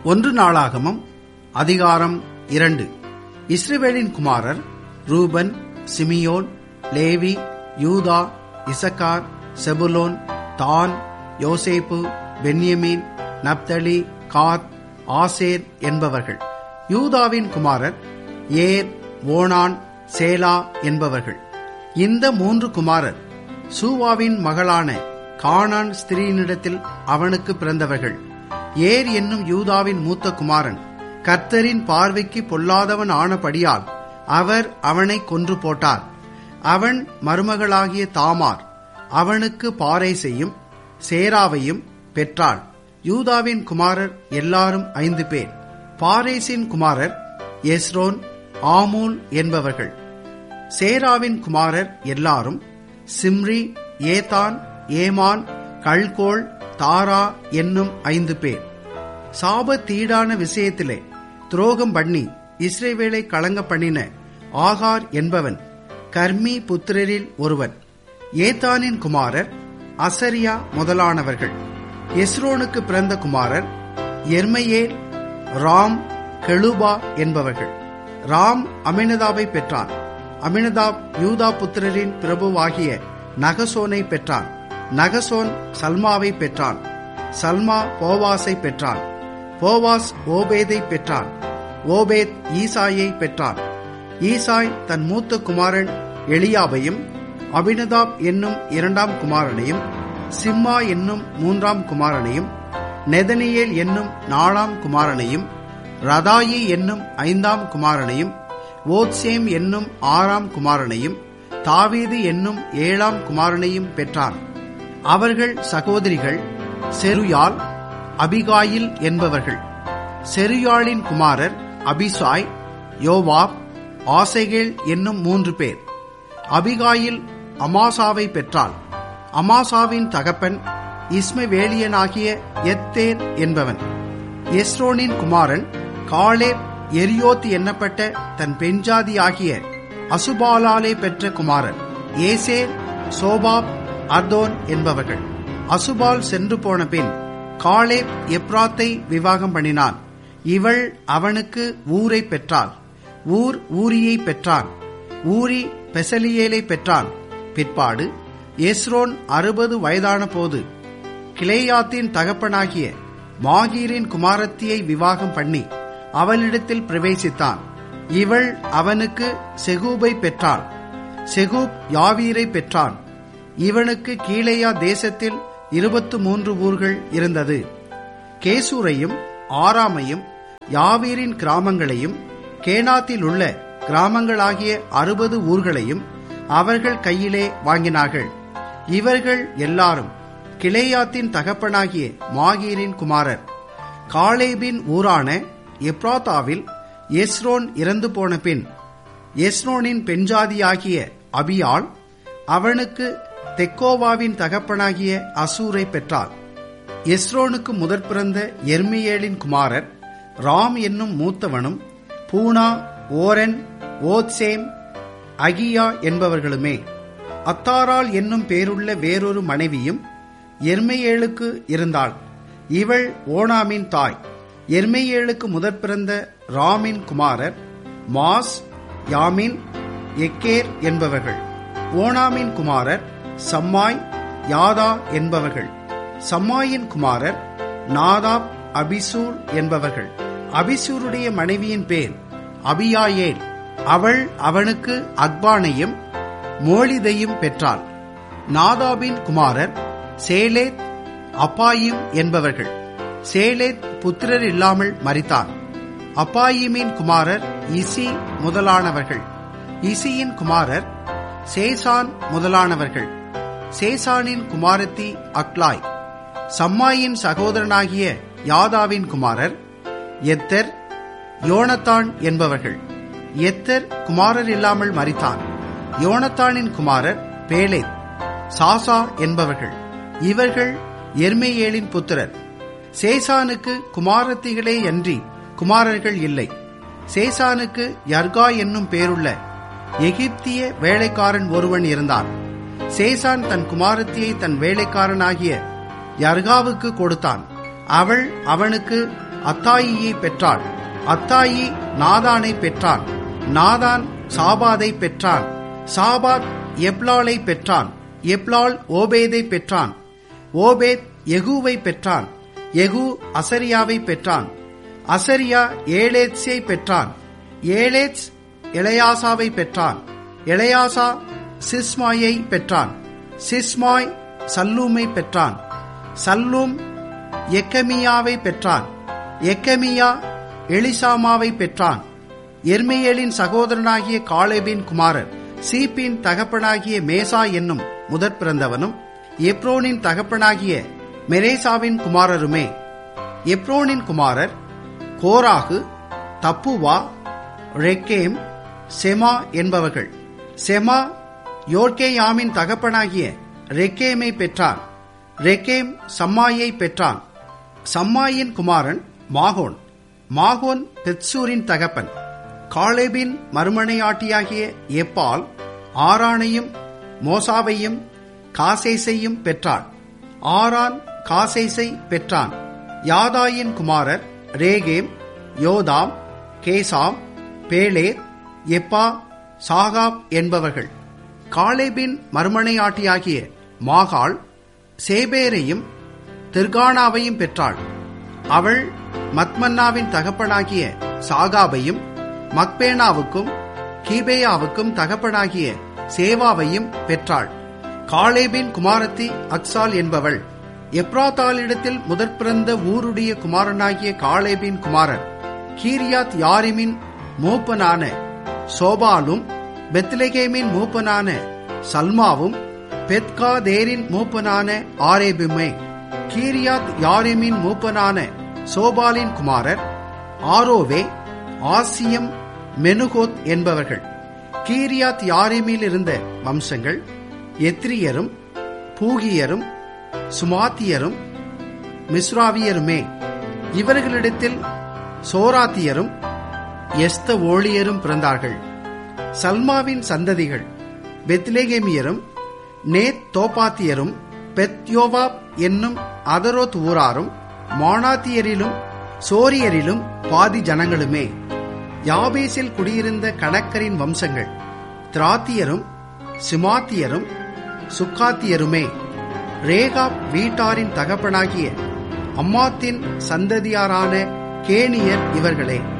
ஒன்று நாளாகமம் அதிகாரம் இரண்டு இஸ்ரவேலின் குமாரர் ரூபன் சிமியோன் லேவி யூதா இசக்கார் செபுலோன் தான் யோசேப்பு பென்யமீன் நப்தலி காத் ஆசேர் என்பவர்கள் யூதாவின் குமாரர் ஏர் ஓனான் சேலா என்பவர்கள் இந்த மூன்று குமாரர் சூவாவின் மகளான கானான் ஸ்திரீனிடத்தில் அவனுக்கு பிறந்தவர்கள் ஏர் என்னும் யூதாவின் மூத்த குமாரன் கர்த்தரின் பார்வைக்கு பொல்லாதவன் ஆனபடியால் அவர் அவனை கொன்று போட்டார் அவன் மருமகளாகிய தாமார் அவனுக்கு பாறை செய்யும் சேராவையும் பெற்றாள் யூதாவின் குமாரர் எல்லாரும் ஐந்து பேர் பாரேசின் குமாரர் எஸ்ரோன் ஆமூல் என்பவர்கள் சேராவின் குமாரர் எல்லாரும் சிம்ரி ஏதான் ஏமான் கல்கோள் தாரா என்னும் ஐந்து பேர் சாபத்தீடான விஷயத்திலே துரோகம் பண்ணி இஸ்ரேவேலை கலங்க பண்ணின ஆகார் என்பவன் கர்மி புத்திரரில் ஒருவன் ஏத்தானின் குமாரர் அசரியா முதலானவர்கள் எஸ்ரோனுக்கு பிறந்த குமாரர் எர்மையேல் ராம் கெளுபா என்பவர்கள் ராம் அமினதாவை பெற்றான் அமினதாப் யூதா புத்திரரின் பிரபுவாகிய நகசோனை பெற்றான் நகசோன் சல்மாவை பெற்றான் சல்மா போவாஸை பெற்றான் போவாஸ் ஓபேதை பெற்றான் ஓபேத் ஈசாயை பெற்றான் ஈசாய் தன் மூத்த குமாரன் எலியாவையும் அபினதாப் என்னும் இரண்டாம் குமாரனையும் சிம்மா என்னும் மூன்றாம் குமாரனையும் நெதனியேல் என்னும் நாலாம் குமாரனையும் ரதாயி என்னும் ஐந்தாம் குமாரனையும் ஓத்சேம் என்னும் ஆறாம் குமாரனையும் தாவீது என்னும் ஏழாம் குமாரனையும் பெற்றான் அவர்கள் சகோதரிகள் செருயால் அபிகாயில் என்பவர்கள் செருயாளின் குமாரர் அபிசாய் யோவாப் ஆசைகேல் என்னும் மூன்று பேர் அபிகாயில் அமாசாவை பெற்றாள் அமாசாவின் தகப்பன் இஸ்மவேலியனாகிய எத்தேர் என்பவன் எஸ்ரோனின் குமாரன் காலேப் எரியோத் எண்ணப்பட்ட தன் பெண்ஜாதியாகிய அசுபாலாலே பெற்ற குமாரன் ஏசேர் சோபாப் அர்தோன் என்பவர்கள் அசுபால் சென்று போன பின் காலேப் எப்ராத்தை விவாகம் பண்ணினான் இவள் அவனுக்கு ஊரை பெற்றாள் ஊர் ஊரியை பெற்றான் ஊரி பெசலியேலை பெற்றான் பிற்பாடு எஸ்ரோன் அறுபது வயதான போது கிளேயாத்தின் தகப்பனாகிய மாகீரின் குமாரத்தியை விவாகம் பண்ணி அவளிடத்தில் பிரவேசித்தான் இவள் அவனுக்கு செகூபை பெற்றாள் செகூப் யாவீரை பெற்றான் இவனுக்கு கீழேயா தேசத்தில் இருபத்து மூன்று ஊர்கள் இருந்தது கேசூரையும் ஆராமையும் யாவீரின் கிராமங்களையும் கேனாத்தில் உள்ள கிராமங்களாகிய அறுபது ஊர்களையும் அவர்கள் கையிலே வாங்கினார்கள் இவர்கள் எல்லாரும் கிளேயாத்தின் தகப்பனாகிய மாகீரின் குமாரர் காலேபின் ஊரான எப்ராத்தாவில் எஸ்ரோன் இறந்து போன பின் எஸ்ரோனின் பெண்ஜாதியாகிய அபியாள் அவனுக்கு தெக்கோவாவின் தகப்பனாகிய அசூரை பெற்றாள் எஸ்ரோனுக்கு முதற் பிறந்த எர்மியேலின் குமாரர் ராம் என்னும் மூத்தவனும் பூனா ஓரன் ஓத்சேம் அகியா என்பவர்களுமே அத்தாரால் என்னும் பேருள்ள வேறொரு மனைவியும் எர்மையேலுக்கு இருந்தாள் இவள் ஓனாமின் தாய் எர்மையேலுக்கு முதற் பிறந்த ராமின் குமாரர் மாஸ் யாமின் எக்கேர் என்பவர்கள் ஓனாமின் குமாரர் சம்மாய் யாதா என்பவர்கள் சம்மாயின் குமாரர் நாதாப் அபிசூர் என்பவர்கள் அபிசூருடைய மனைவியின் பேர் அபியாயேல் அவள் அவனுக்கு அக்பானையும் மோளிதையும் பெற்றாள் நாதாபின் குமாரர் சேலேத் அப்பாயிம் என்பவர்கள் சேலேத் புத்திரர் இல்லாமல் மறித்தான் அப்பாயிமின் குமாரர் இசி முதலானவர்கள் இசியின் குமாரர் சேசான் முதலானவர்கள் சேசானின் குமாரத்தி அக்லாய் சம்மாயின் சகோதரனாகிய யாதாவின் குமாரர் எத்தர் யோனத்தான் என்பவர்கள் எத்தர் குமாரர் இல்லாமல் மறித்தான் யோனத்தானின் குமாரர் பேலேத் சாசா என்பவர்கள் இவர்கள் எர்மேயேலின் புத்திரர் சேசானுக்கு குமாரத்திகளே அன்றி குமாரர்கள் இல்லை சேசானுக்கு யர்கா என்னும் பேருள்ள எகிப்திய வேலைக்காரன் ஒருவன் இருந்தான் சேசான் தன் குமாரத்தியை தன் வேலைக்காரனாகிய யர்காவுக்கு கொடுத்தான் அவள் அவனுக்கு அத்தாயியை பெற்றாள் அத்தாயி நாதானை பெற்றான் நாதான் சாபாதை பெற்றான் சாபாத் எப்லாலை பெற்றான் எப்லால் ஓபேதை பெற்றான் ஓபேத் எகுவை பெற்றான் எகு அசரியாவை பெற்றான் அசரியா ஏலேத்ஸை பெற்றான் ஏலேத்ஸ் எளையாசாவை பெற்றான் எளையாசா சிஸ்மாயை பெற்றான் சிஸ்மாய் சல்லூமை பெற்றான் சல்லூம் எக்கமியாவை பெற்றான் எக்கமியா எலிசாமாவை பெற்றான் எர்மியேலின் சகோதரனாகிய காலேபின் குமாரர் சீப்பின் தகப்பனாகிய மேசா என்னும் முதற் பிறந்தவனும் எப்ரோனின் தகப்பனாகிய மெரேசாவின் குமாரருமே எப்ரோனின் குமாரர் கோராகு தப்புவா ரெக்கேம் செமா என்பவர்கள் செமா யோர்கேயாமின் தகப்பனாகிய ரெக்கேமை பெற்றான் ரெக்கேம் சம்மாயை பெற்றான் சம்மாயின் குமாரன் மாகோன் மாகோன் பெத்சூரின் தகப்பன் காலேபின் மறுமனையாட்டியாகிய எப்பால் ஆரானையும் மோசாவையும் காசேசையும் பெற்றாள் ஆரான் காசேசை பெற்றான் யாதாயின் குமாரர் ரேகேம் யோதாம் கேசாம் பேலேர் எப்பா சாகாப் என்பவர்கள் காலேபின் மறுமனையாட்டியாகிய மாகாள் சேபேரையும் திர்கானாவையும் பெற்றாள் அவள் மத்மன்னாவின் தகப்பனாகிய சாகாபையும் மக்பேனாவுக்கும் கீபேயாவுக்கும் தகப்பனாகிய சேவாவையும் பெற்றாள் காலேபின் குமாரத்தி அக்சால் என்பவள் எப்ராத்தாளிடத்தில் முதற் பிறந்த ஊருடைய குமாரனாகிய காலேபின் குமாரன் கீரியாத் யாரிமின் மூப்பனான சோபாலும் பெத்லகேமின் மூப்பனான சல்மாவும் பெத்காதேரின் மூப்பனான ஆரேபுமே கீரியாத் யாரிமின் மூப்பனான சோபாலின் குமாரர் ஆரோவே ஆசியம் மெனுகோத் என்பவர்கள் கீரியாத் யாரிமில் இருந்த வம்சங்கள் எத்ரியரும் பூகியரும் சுமாத்தியரும் மிஸ்ராவியருமே இவர்களிடத்தில் சோராத்தியரும் எஸ்த ஓழியரும் பிறந்தார்கள் சல்மாவின் சந்ததிகள் பெத்லேகேமியரும் நேத் தோப்பாத்தியரும் பெத்யோவாப் என்னும் அதரோத் ஊராரும் மானாத்தியரிலும் சோரியரிலும் பாதி ஜனங்களுமே யாபேசில் குடியிருந்த கணக்கரின் வம்சங்கள் திராத்தியரும் சிமாத்தியரும் சுக்காத்தியருமே ரேகாப் வீட்டாரின் தகப்பனாகிய அம்மாத்தின் சந்ததியாரான கேனியர் இவர்களே